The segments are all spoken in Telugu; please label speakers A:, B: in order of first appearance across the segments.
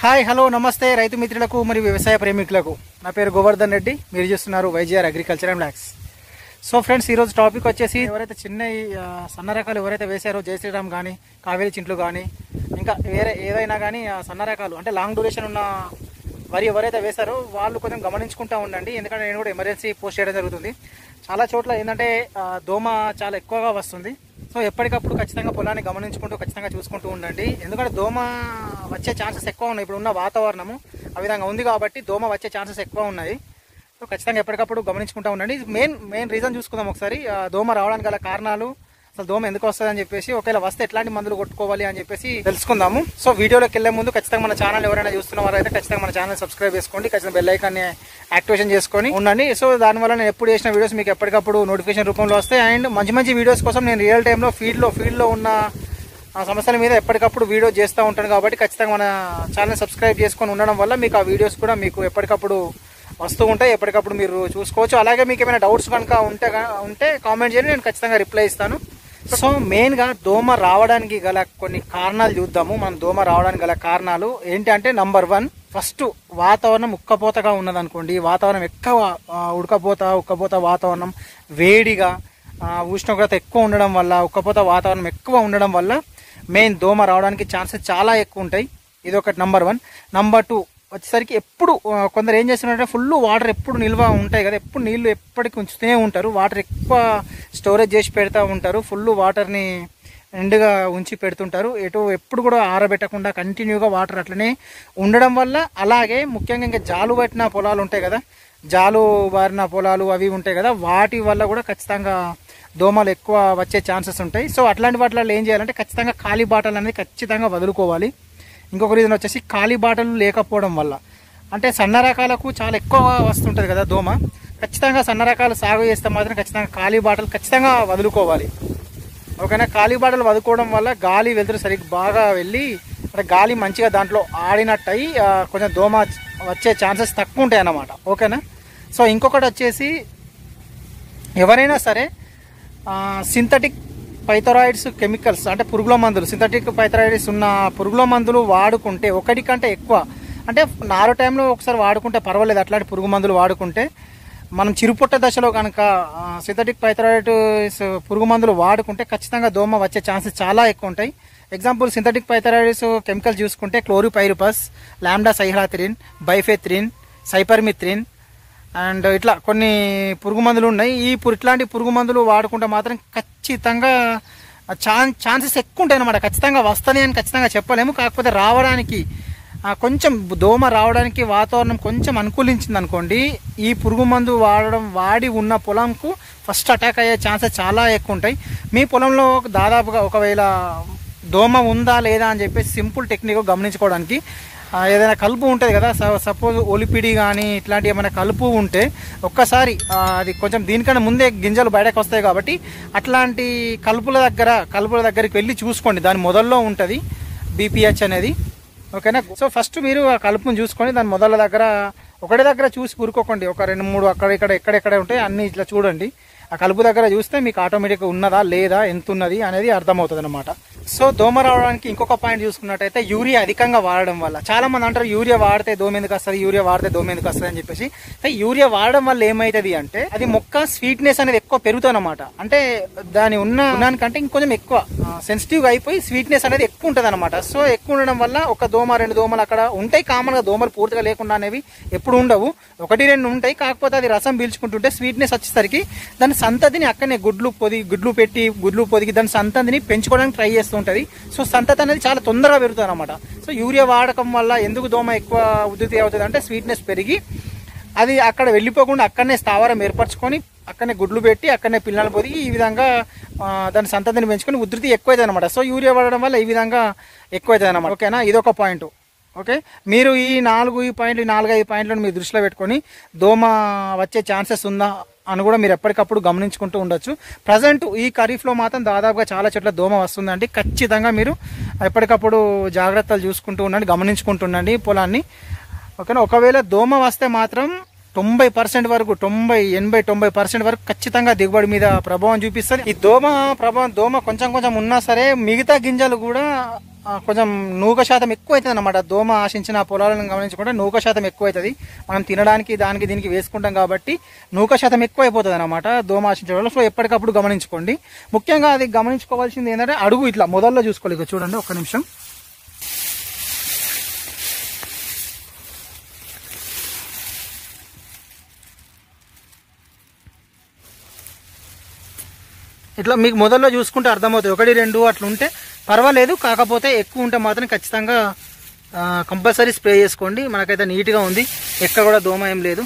A: హాయ్ హలో నమస్తే రైతు మిత్రులకు మరియు వ్యవసాయ ప్రేమికులకు నా పేరు గోవర్ధన్ రెడ్డి మీరు చూస్తున్నారు వైజీఆర్ అగ్రికల్చర్ అండ్ ల్యాక్స్ సో ఫ్రెండ్స్ ఈరోజు టాపిక్ వచ్చేసి ఎవరైతే చిన్న ఈ, ఆ, సన్న రకాలు ఎవరైతే వేశారో జై శ్రీరామ్ కానీ కావేరి చింట్లు కానీ ఇంకా వేరే ఏదైనా కానీ ఆ సన్న రకాలు అంటే లాంగ్ డ్యూరేషన్ ఉన్న వరి ఎవరైతే వేశారో వాళ్ళు కొంచెం గమనించుకుంటా ఉండండి ఎందుకంటే నేను కూడా ఎమర్జెన్సీ పోస్ట్ చేయడం జరుగుతుంది చాలా చోట్ల ఏంటంటే ఆ, దోమ చాలా ఎక్కువగా వస్తుంది సో ఎప్పటికప్పుడు ఖచ్చితంగా పొలాన్ని గమనించుకుంటూ ఖచ్చితంగా చూసుకుంటూ ఉండండి ఎందుకంటే దోమ వచ్చే ఛాన్సెస్ ఎక్కువ ఉన్నాయి ఇప్పుడు ఉన్న వాతావరణము ఆ విధంగా ఉంది కాబట్టి దోమ వచ్చే ఛాన్సెస్ ఎక్కువ ఉన్నాయి సో ఖచ్చితంగా ఎప్పటికప్పుడు గమనించుకుంటూ ఉండండి మెయిన్ మెయిన్ రీజన్ చూసుకుందాం ఒకసారి ఆ, దోమ రావడానికి గల కారణాలు అసలు దోమ ఎందుకు వస్తుంది అని చెప్పేసి ఒకవేళ వస్తే ఎట్లాంటి మందులు కొట్టుకోవాలి అని చెప్పేసి తెలుసుకుందాము సో వీడియోలోకి వెళ్ళే ముందు ఖచ్చితంగా మన ఛానల్ ఎవరైనా చూస్తున్న వారైతే ఖచ్చితంగా మన ఛానల్ సబ్స్క్రైబ్ చేసుకోండి ఖచ్చితంగా బెల్ ఐకాన్ని యాక్టివేషన్ చేసుకొని ఉండండి సో దానివల్ల నేను ఎప్పుడు చేసిన వీడియోస్ మీకు ఎప్పటికప్పుడు నోటిఫికేషన్ రూపంలో వస్తాయి అండ్ మంచి మంచి వీడియోస్ కోసం నేను రియల్ టైంలో ఫీల్డ్లో ఫీల్డ్లో ఉన్న ఆ సమస్యల మీద ఎప్పటికప్పుడు వీడియో చేస్తూ ఉంటాను కాబట్టి ఖచ్చితంగా మన ఛానల్ సబ్స్క్రైబ్ చేసుకొని ఉండడం వల్ల మీకు ఆ వీడియోస్ కూడా మీకు ఎప్పటికప్పుడు వస్తూ ఉంటాయి ఎప్పటికప్పుడు మీరు చూసుకోవచ్చు అలాగే మీకు ఏమైనా డౌట్స్ కనుక ఉంటే గా- ఉంటే కామెంట్ చేయండి నేను ఖచ్చితంగా రిప్లై ఇస్తాను సో మెయిన్గా దోమ రావడానికి గల కొన్ని కారణాలు చూద్దాము మనం దోమ రావడానికి గల కారణాలు ఏంటి అంటే నంబర్ వన్ ఫస్ట్ వాతావరణం ఉక్కపోతగా ఉన్నదనుకోండి వాతావరణం ఎక్కువ ఆ, ఉడకపోత ఉక్కపోత వాతావరణం వేడిగా ఆ, ఉష్ణోగ్రత ఎక్కువ ఉండడం వల్ల ఉక్కపోత వాతావరణం ఎక్కువ ఉండడం వల్ల మెయిన్ దోమ రావడానికి ఛాన్సెస్ చాలా ఎక్కువ ఉంటాయి ఇది ఒకటి నంబర్ వన్ నంబర్ టూ వచ్చేసరికి ఎప్పుడు ఆ, కొందరు ఏం చేస్తున్నారంటే ఫుల్ వాటర్ ఎప్పుడు నిల్వ ఉంటాయి కదా ఎప్పుడు నీళ్లు ఎప్పటికి ఉంచుతూనే ఉంటారు వాటర్ ఎక్కువ స్టోరేజ్ చేసి పెడతా ఉంటారు ఫుల్ వాటర్ని ఎండుగా ఉంచి పెడుతుంటారు ఎటు ఎప్పుడు కూడా ఆరబెట్టకుండా కంటిన్యూగా వాటర్ అట్లనే ఉండడం వల్ల అలాగే ముఖ్యంగా ఇంకా జాలు పట్టిన పొలాలు ఉంటాయి కదా జాలు బారిన పొలాలు అవి ఉంటాయి కదా వాటి వల్ల కూడా ఖచ్చితంగా దోమలు ఎక్కువ వచ్చే ఛాన్సెస్ ఉంటాయి సో అట్లాంటి వాటిలో ఏం చేయాలంటే ఖచ్చితంగా ఖాళీ బాటలు అనేది ఖచ్చితంగా వదులుకోవాలి ఇంకొక రీజన్ వచ్చేసి ఖాళీ బాటలు లేకపోవడం వల్ల అంటే సన్న రకాలకు చాలా ఎక్కువ వస్తుంటుంది కదా దోమ ఖచ్చితంగా సన్న రకాలు సాగు చేస్తే మాత్రం ఖచ్చితంగా ఖాళీ బాటలు ఖచ్చితంగా వదులుకోవాలి ఓకేనా ఖాళీ బాటలు వదుకోవడం వల్ల గాలి వెళ్తురు సరిగ్గా బాగా వెళ్ళి అంటే గాలి మంచిగా దాంట్లో ఆడినట్టు అయ్యి ఆ, కొంచెం దోమ వచ్చే ఛాన్సెస్ తక్కువ ఉంటాయి అన్నమాట ఓకేనా సో ఇంకొకటి వచ్చేసి ఎవరైనా సరే సింథటిక్ పైథరాయిడ్స్ కెమికల్స్ అంటే పురుగుల మందులు సింథటిక్ పైథరాయిడ్స్ ఉన్న పురుగుల మందులు వాడుకుంటే ఒకటి కంటే ఎక్కువ అంటే నారు టైంలో ఒకసారి వాడుకుంటే పర్వాలేదు అట్లాంటి పురుగు మందులు వాడుకుంటే మనం చిరుపుట్ట దశలో కనుక సింథటిక్ పైథరాయిడ్స్ పురుగు మందులు వాడుకుంటే ఖచ్చితంగా దోమ వచ్చే ఛాన్సెస్ చాలా ఎక్కువ ఉంటాయి ఎగ్జాంపుల్ సింథటిక్ పైథరాయిడ్స్ కెమికల్ చూసుకుంటే క్లోరిపైరుపస్ లాండా సైహ్లాథ్రిన్ బైఫెత్రిన్ సైపర్మిత్రిన్ అండ్ ఇట్లా కొన్ని పురుగు మందులు ఉన్నాయి ఈ పు- ఇట్లాంటి పురుగు మందులు వాడుకుంటే మాత్రం ఖచ్చితంగా ఛాన్ ఛాన్సెస్ ఎక్కువ ఉంటాయి అనమాట ఖచ్చితంగా వస్తాయి అని ఖచ్చితంగా చెప్పలేము కాకపోతే రావడానికి ఆ, కొంచెం దోమ రావడానికి వాతావరణం కొంచెం అనుకూలించింది అనుకోండి ఈ పురుగు మందు వాడడం వాడి ఉన్న పొలంకు ఫస్ట్ అటాక్ అయ్యే ఛాన్సెస్ చాలా ఎక్కువ ఉంటాయి మీ పొలంలో దాదాపుగా ఒకవేళ దోమ ఉందా లేదా అని చెప్పేసి సింపుల్ టెక్నిక్ గమనించుకోవడానికి ఆ, ఏదైనా కలుపు ఉంటుంది కదా సపోజ్ ఒలిపిడి కానీ ఇట్లాంటి ఏమైనా కలుపు ఉంటే ఒక్కసారి ఆ, అది కొంచెం దీనికన్నా ముందే గింజలు బయటకు వస్తాయి కాబట్టి అట్లాంటి కలుపుల దగ్గర కలుపుల దగ్గరికి వెళ్ళి చూసుకోండి దాని మొదల్లో ఉంటుంది బీపీహెచ్ అనేది ఓకేనా సో ఫస్ట్ మీరు ఆ కలుపును చూసుకొని దాని మొదల దగ్గర ఒకటి దగ్గర చూసి కూరుకోకండి ఒక రెండు మూడు అక్కడ ఇక్కడ ఎక్కడెక్కడ ఉంటాయి అన్ని ఇట్లా చూడండి ఆ కలుపు దగ్గర చూస్తే మీకు ఆటోమేటిక్గా ఉన్నదా లేదా ఎంత ఉన్నది అనేది అర్థమవుతుంది అనమాట సో దోమ రావడానికి ఇంకొక పాయింట్ చూసుకున్నట్టయితే యూరియా అధికంగా వాడడం వల్ల చాలా మంది అంటారు యూరియా వాడితే దోమ ఎందుకు వస్తుంది యూరియా వాడితే దోమ ఎందుకు వస్తుంది అని చెప్పేసి అయితే యూరియా వాడడం వల్ల ఏమవుతుంది అంటే అది మొక్క స్వీట్నెస్ అనేది ఎక్కువ పెరుగుతుంది అనమాట అంటే దాని ఉన్న ఉన్నానికంటే ఇంకొంచెం ఎక్కువ సెన్సిటివ్ అయిపోయి స్వీట్నెస్ అనేది ఎక్కువ ఉంటుంది అనమాట సో ఎక్కువ ఉండడం వల్ల ఒక దోమ రెండు దోమలు అక్కడ ఉంటాయి కామన్ గా దోమలు పూర్తిగా లేకుండా అనేవి ఎప్పుడు ఉండవు ఒకటి రెండు ఉంటాయి కాకపోతే అది రసం పీల్చుకుంటుంటే స్వీట్నెస్ వచ్చేసరికి దాని సంతతిని అక్కడనే గుడ్లు పొది గుడ్లు పెట్టి గుడ్లు పొదిగి దాని సంతతిని పెంచుకోవడానికి ట్రై చేస్తూ ఉంటుంది సో సంతతి అనేది చాలా తొందరగా పెరుగుతుంది అనమాట సో యూరియా వాడకం వల్ల ఎందుకు దోమ ఎక్కువ ఉద్ధృతి అవుతుంది అంటే స్వీట్నెస్ పెరిగి అది అక్కడ వెళ్ళిపోకుండా అక్కడనే స్థావరం ఏర్పరచుకొని అక్కడనే గుడ్లు పెట్టి అక్కడనే పిల్లలు పొదిగి ఈ విధంగా ఆ, దాని సంతతిని పెంచుకొని ఉధృతి ఎక్కువైతుంది అనమాట సో యూరియా వాడడం వల్ల ఈ విధంగా ఎక్కువైతుంది అనమాట ఓకేనా ఇదొక పాయింట్ ఓకే మీరు ఈ నాలుగు ఈ పాయింట్లు ఈ నాలుగు ఐదు పాయింట్లను మీరు దృష్టిలో పెట్టుకొని దోమ వచ్చే ఛాన్సెస్ ఉందా అని కూడా మీరు ఎప్పటికప్పుడు గమనించుకుంటూ ఉండొచ్చు ప్రజెంట్ ఈ ఖరీఫ్లో మాత్రం దాదాపుగా చాలా చోట్ల దోమ వస్తుందండి ఖచ్చితంగా మీరు ఎప్పటికప్పుడు జాగ్రత్తలు చూసుకుంటూ ఉండండి గమనించుకుంటూ ఉండండి పొలాన్ని ఓకేనా ఒకవేళ దోమ వస్తే మాత్రం తొంభై పర్సెంట్ వరకు తొంభై ఎనభై తొంభై పర్సెంట్ వరకు ఖచ్చితంగా దిగుబడి మీద ప్రభావం చూపిస్తుంది ఈ దోమ ప్రభావం దోమ కొంచెం కొంచెం ఉన్నా సరే మిగతా గింజలు కూడా ఆ, కొంచెం నూక శాతం ఎక్కువ అవుతుంది అనమాట దోమ ఆశించిన పొలాలను గమనించుకుంటే నూక శాతం ఎక్కువ అవుతుంది మనం తినడానికి దానికి దీనికి వేసుకుంటాం కాబట్టి నూక శాతం ఎక్కువ అయిపోతుంది అనమాట దోమ ఆశించడం వల్ల సో ఎప్పటికప్పుడు గమనించుకోండి ముఖ్యంగా అది గమనించుకోవాల్సింది ఏంటంటే అడుగు ఇట్లా మొదల్లో చూసుకోవాలి ఇక చూడండి ఒక్క నిమిషం ఇట్లా మీకు మొదల్లో చూసుకుంటే అర్థమవుతుంది ఒకటి రెండు అట్లా ఉంటే పర్వాలేదు కాకపోతే ఎక్కువ ఉంటే మాత్రం ఖచ్చితంగా కంపల్సరీ స్ప్రే చేసుకోండి మనకైతే నీట్గా ఉంది ఎక్కడ కూడా దోమ ఏం లేదు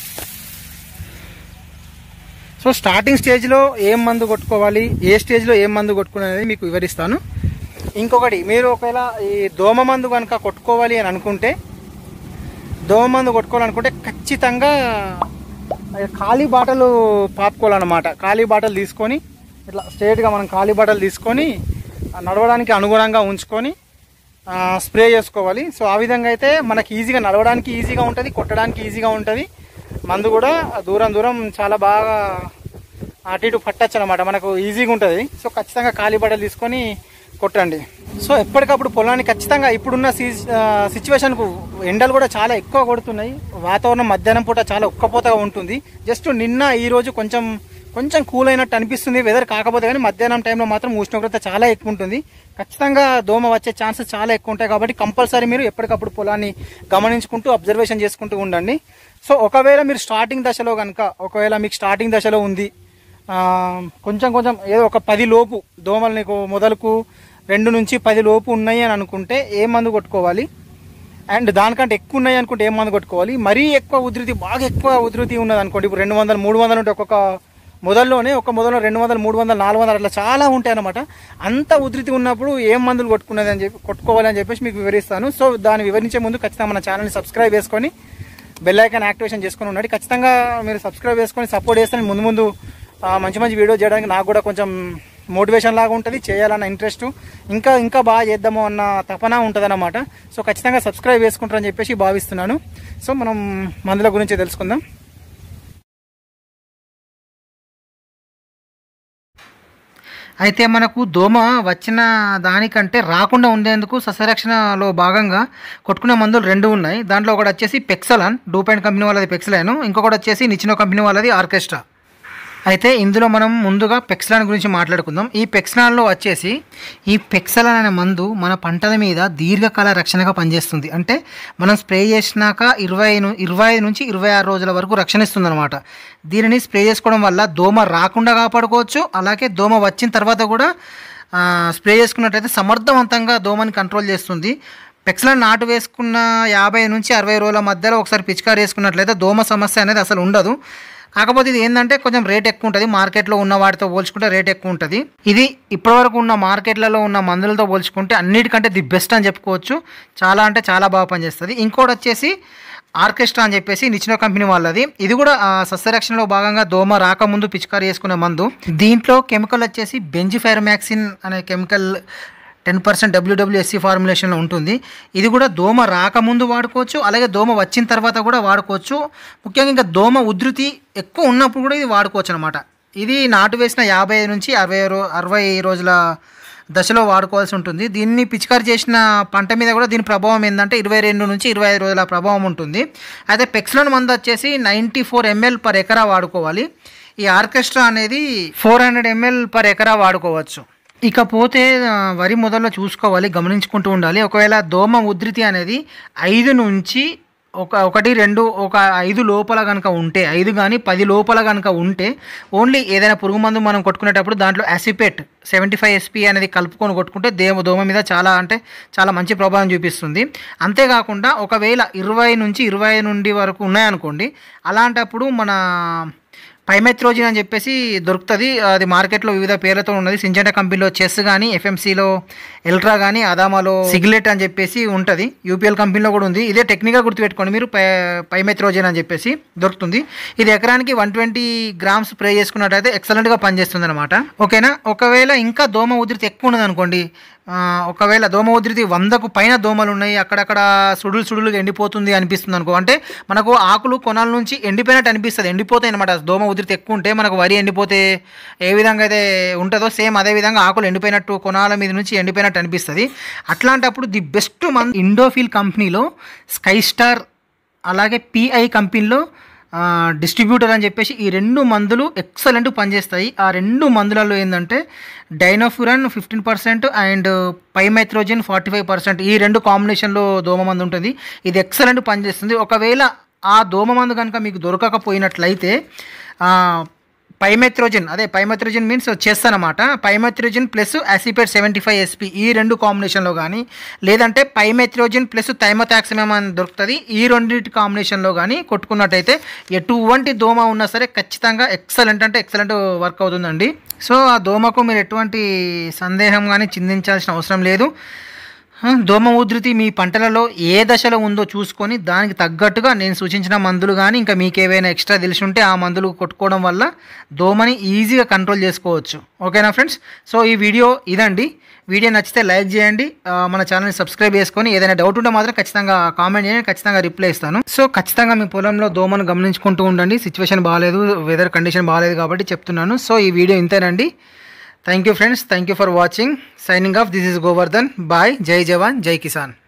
A: సో స్టార్టింగ్ స్టేజ్లో ఏం మందు కొట్టుకోవాలి ఏ స్టేజ్లో ఏం మందు కొట్టుకునేది మీకు వివరిస్తాను ఇంకొకటి మీరు ఒకవేళ ఈ దోమ మందు కనుక కొట్టుకోవాలి అని అనుకుంటే దోమ మందు కొట్టుకోవాలనుకుంటే ఖచ్చితంగా ఖాళీ బాటలు పాపుకోవాలన్నమాట ఖాళీ బాటలు తీసుకొని ఇట్లా స్ట్రేట్గా మనం ఖాళీ బాటలు తీసుకొని ఆ, నడవడానికి అనుగుణంగా ఉంచుకొని ఆ, స్ప్రే చేసుకోవాలి సో ఆ విధంగా అయితే మనకి ఈజీగా నడవడానికి ఈజీగా ఉంటుంది కొట్టడానికి ఈజీగా ఉంటుంది మందు కూడా దూరం దూరం చాలా బాగా అటు ఇటు పట్టచ్చు అనమాట మనకు ఈజీగా ఉంటుంది సో ఖచ్చితంగా ఖాళీ బట్టలు తీసుకొని కొట్టండి సో ఎప్పటికప్పుడు పొలాన్ని ఖచ్చితంగా ఇప్పుడున్న సిచ్యువేషన్కు ఎండలు కూడా చాలా ఎక్కువ కొడుతున్నాయి వాతావరణం మధ్యాహ్నం పూట చాలా ఉక్కపోతగా ఉంటుంది జస్ట్ నిన్న ఈ రోజు కొంచెం కొంచెం కూల్ అయినట్టు అనిపిస్తుంది వెదర్ కాకపోతే కానీ మధ్యాహ్నం టైంలో మాత్రం ఉష్ణోగ్రత చాలా ఎక్కువ ఉంటుంది ఖచ్చితంగా దోమ వచ్చే ఛాన్సెస్ చాలా ఎక్కువ ఉంటాయి కాబట్టి కంపల్సరీ మీరు ఎప్పటికప్పుడు పొలాన్ని గమనించుకుంటూ అబ్జర్వేషన్ చేసుకుంటూ ఉండండి సో ఒకవేళ మీరు స్టార్టింగ్ దశలో కనుక ఒకవేళ మీకు స్టార్టింగ్ దశలో ఉంది ఆ, కొంచెం కొంచెం ఏదో ఒక పది లోపు దోమలు నీకు మొదలకు రెండు నుంచి పది లోపు ఉన్నాయి అని అనుకుంటే ఏ మందు కొట్టుకోవాలి అండ్ దానికంటే ఎక్కువ ఉన్నాయి అనుకుంటే ఏ మందు కొట్టుకోవాలి మరీ ఎక్కువ ఉధృతి బాగా ఎక్కువ ఉధృతి ఉన్నది అనుకోండి ఇప్పుడు రెండు వందలు మూడు వందలు ఉంటే ఒక్కొక్క మొదల్లోనే ఒక మొదల్లో రెండు వందలు మూడు వందలు నాలుగు వందలు అట్లా చాలా ఉంటాయి అనమాట అంత ఉధృతి ఉన్నప్పుడు ఏం మందులు కొట్టుకునేది అని చెప్పి కొట్టుకోవాలి అని చెప్పేసి మీకు వివరిస్తాను సో దాన్ని వివరించే ముందు ఖచ్చితంగా మన ఛానల్ని సబ్స్క్రైబ్ చేసుకొని బెల్ ఐకాన్ యాక్టివేషన్ చేసుకొని ఉండండి ఖచ్చితంగా మీరు సబ్స్క్రైబ్ చేసుకొని సపోర్ట్ చేస్తే ముందు ముందు ఆ, మంచి మంచి వీడియో చేయడానికి నాకు కూడా కొంచెం మోటివేషన్ లాగా ఉంటుంది చేయాలన్న ఇంట్రెస్ట్ ఇంకా ఇంకా బాగా చేద్దాము అన్న తపన ఉంటుంది అన్నమాట సో ఖచ్చితంగా సబ్స్క్రైబ్ చేసుకుంటారని చెప్పేసి భావిస్తున్నాను సో మనం మందుల గురించి తెలుసుకుందాం అయితే మనకు దోమ వచ్చిన దానికంటే రాకుండా ఉండేందుకు సస్యరక్షణలో భాగంగా కొట్టుకునే మందులు రెండు ఉన్నాయి దాంట్లో ఒకటి వచ్చేసి పెక్సలాన్ డూపాయింట్ కంపెనీ వాళ్ళది పెక్సలాన్ ఇంకొకటి వచ్చేసి నిచినో కంపెనీ వాళ్ళది ఆర్కెస్ట్రా అయితే ఇందులో మనం ముందుగా పెక్సలాన్ గురించి మాట్లాడుకుందాం ఈ పెక్సలాన్లో వచ్చేసి ఈ పెక్సలాన్ అనే మందు మన పంటల మీద దీర్ఘకాల రక్షణగా పనిచేస్తుంది అంటే మనం స్ప్రే చేసినాక ఇరవై ను ఇరవై ఐదు నుంచి ఇరవై ఆరు రోజుల వరకు రక్షణ ఇస్తుంది అనమాట దీనిని స్ప్రే చేసుకోవడం వల్ల దోమ రాకుండా కాపాడుకోవచ్చు అలాగే దోమ వచ్చిన తర్వాత కూడా ఆ, స్ప్రే చేసుకున్నట్టయితే సమర్థవంతంగా దోమని కంట్రోల్ చేస్తుంది పెక్సలాన్ నాటు వేసుకున్న యాభై నుంచి అరవై రోజుల మధ్యలో ఒకసారి పిచికారి వేసుకున్నట్లయితే దోమ సమస్య అనేది అసలు ఉండదు కాకపోతే ఇది ఏంటంటే కొంచెం రేట్ ఎక్కువ ఉంటుంది మార్కెట్లో ఉన్న వాటితో పోల్చుకుంటే రేట్ ఎక్కువ ఉంటుంది ఇది ఇప్పటివరకు ఉన్న మార్కెట్లలో ఉన్న మందులతో పోల్చుకుంటే అన్నిటికంటే ది బెస్ట్ అని చెప్పుకోవచ్చు చాలా అంటే చాలా బాగా పనిచేస్తుంది ఇంకోటి వచ్చేసి ఆర్కెస్ట్రా అని చెప్పేసి నిచ్చిన కంపెనీ వాళ్ళది ఇది కూడా ఆ, సస్యరక్షణలో భాగంగా దోమ రాకముందు పిచికారి చేసుకునే మందు దీంట్లో కెమికల్ వచ్చేసి బెంజిఫైర్మాక్సిన్ అనే కెమికల్ టెన్ పర్సెంట్ డబ్ల్యూడబ్ల్యూఎస్సీ ఫార్ములేషన్లో ఉంటుంది ఇది కూడా దోమ రాకముందు వాడుకోవచ్చు అలాగే దోమ వచ్చిన తర్వాత కూడా వాడుకోవచ్చు ముఖ్యంగా ఇంకా దోమ ఉధృతి ఎక్కువ ఉన్నప్పుడు కూడా ఇది వాడుకోవచ్చు అనమాట ఇది నాటు వేసిన యాభై నుంచి అరవై రో అరవై రోజుల దశలో వాడుకోవాల్సి ఉంటుంది దీన్ని పిచికారి చేసిన పంట మీద కూడా దీని ప్రభావం ఏంటంటే ఇరవై రెండు నుంచి ఇరవై ఐదు రోజుల ప్రభావం ఉంటుంది అయితే పెక్స్లోన్ మందు వచ్చేసి నైంటీ ఫోర్ ఎంఎల్ పర్ ఎకరా వాడుకోవాలి ఈ ఆర్కెస్ట్రా అనేది ఫోర్ హండ్రెడ్ ఎంఎల్ పర్ ఎకరా వాడుకోవచ్చు ఇకపోతే ఆ, వరి మొదల్లో చూసుకోవాలి గమనించుకుంటూ ఉండాలి ఒకవేళ దోమ ఉధృతి అనేది ఐదు నుంచి ఒక ఒకటి రెండు ఒక ఐదు లోపల కనుక ఉంటే ఐదు కానీ పది లోపల కనుక ఉంటే ఓన్లీ ఏదైనా పురుగు మందు మనం కొట్టుకునేటప్పుడు దాంట్లో యాసిపేట్ సెవెంటీ ఫైవ్ ఎస్పీ అనేది కలుపుకొని కొట్టుకుంటే దేమ దోమ మీద చాలా అంటే చాలా మంచి ప్రభావం చూపిస్తుంది అంతేకాకుండా ఒకవేళ ఇరవై నుంచి ఇరవై నుండి వరకు ఉన్నాయనుకోండి అలాంటప్పుడు మన పైమెత్రోజిన్ అని చెప్పేసి దొరుకుతుంది అది మార్కెట్లో వివిధ పేర్లతో ఉన్నది సింజెంటా కంపెనీలో చెస్ కానీ ఎఫ్ఎంసీలో ఎల్ట్రా కానీ అదామాలో సిగ్లెట్ అని చెప్పేసి ఉంటుంది యూపీఎల్ కంపెనీలో కూడా ఉంది ఇదే టెక్నిక్గా గుర్తుపెట్టుకోండి మీరు పై పైమెత్రోజిన్ అని చెప్పేసి దొరుకుతుంది ఇది ఎకరానికి వన్ ట్వంటీ గ్రామ్స్ స్ప్రే చేసుకున్నట్టయితే ఎక్సలెంట్గా పనిచేస్తుంది అనమాట ఓకేనా ఒకవేళ ఇంకా దోమ ఉధృతి ఎక్కువ ఉన్నది అనుకోండి ఆ, ఒకవేళ దోమ ఉధృతి వందకు పైన దోమలు ఉన్నాయి అక్కడక్కడ సుడులు సుడులు ఎండిపోతుంది అనిపిస్తుంది అనుకో అంటే మనకు ఆకులు కొనాల నుంచి ఎండిపోయినట్టు అనిపిస్తుంది ఎండిపోతాయి అనమాట దోమ ఉధృతి ఎక్కువ ఉంటే మనకు వరి ఎండిపోతే ఏ విధంగా అయితే ఉంటుందో సేమ్ అదే విధంగా ఆకులు ఎండిపోయినట్టు కొనాల మీద నుంచి ఎండిపోయినట్టు అనిపిస్తుంది అట్లాంటప్పుడు ది బెస్ట్ మన ఇండోఫిల్ కంపెనీలో స్కై స్టార్ అలాగే పిఐ కంపెనీలో ఆ, డిస్ట్రిబ్యూటర్ అని చెప్పేసి ఈ రెండు మందులు ఎక్సలెంట్ పనిచేస్తాయి ఆ రెండు మందులలో ఏంటంటే dinotefuran fifteen percent and pymetrozine forty five percent ఈ రెండు కాంబినేషన్లో దోమ మందు ఉంటుంది ఇది ఎక్సలెంట్ పనిచేస్తుంది ఒకవేళ ఆ దోమ మందు కనుక మీకు దొరకకపోయినట్లయితే ఆ, పైమెథ్రోజన్ అదే పైమెథ్రోజన్ మీన్స్ చేస్తానమాట pymetrozine plus acephate seventy five SP ఈ రెండు కాంబినేషన్లో కానీ లేదంటే పైమెథ్రోజన్ ప్లస్ థైమోథాక్సిమం అని దొరుకుతుంది ఈ రెండింటి కాంబినేషన్లో కానీ కొట్టుకున్నట్టయితే ఎటువంటి దోమ ఉన్నా సరే ఖచ్చితంగా ఎక్సలెంట్ అంటే ఎక్సలెంట్ వర్క్ అవుతుందండి సో ఆ దోమకు మీరు ఎటువంటి సందేహం కానీ చిందించాల్సిన అవసరం లేదు ఆ, దోమ ఉధృతి మీ పంటలలో ఏ దశలో ఉందో చూసుకొని దానికి తగ్గట్టుగా నేను సూచించిన మందులు కానీ ఇంకా మీకు ఏవైనా ఎక్స్ట్రా తెలిసి ఉంటే ఆ మందులు కొట్టుకోవడం వల్ల దోమని ఈజీగా కంట్రోల్ చేసుకోవచ్చు ఓకేనా ఫ్రెండ్స్ సో ఈ వీడియో ఇదండి వీడియో నచ్చితే లైక్ చేయండి ఆ, మన ఛానల్ని సబ్స్క్రైబ్ చేసుకొని ఏదైనా డౌట్ ఉంటే మాత్రం ఖచ్చితంగా కామెంట్ చేయండి ఖచ్చితంగా రిప్లై ఇస్తాను సో ఖచ్చితంగా మీ పొలంలో దోమను గమనించుకుంటూ ఉండండి సిచ్యువేషన్ బాగాలేదు వెదర్ కండిషన్ బాగాలేదు కాబట్టి చెప్తున్నాను సో ఈ వీడియో ఇంతేనండి thank you friends thank you for watching signing off this is Govardhan bye జై జవాన్ జై కిసాన్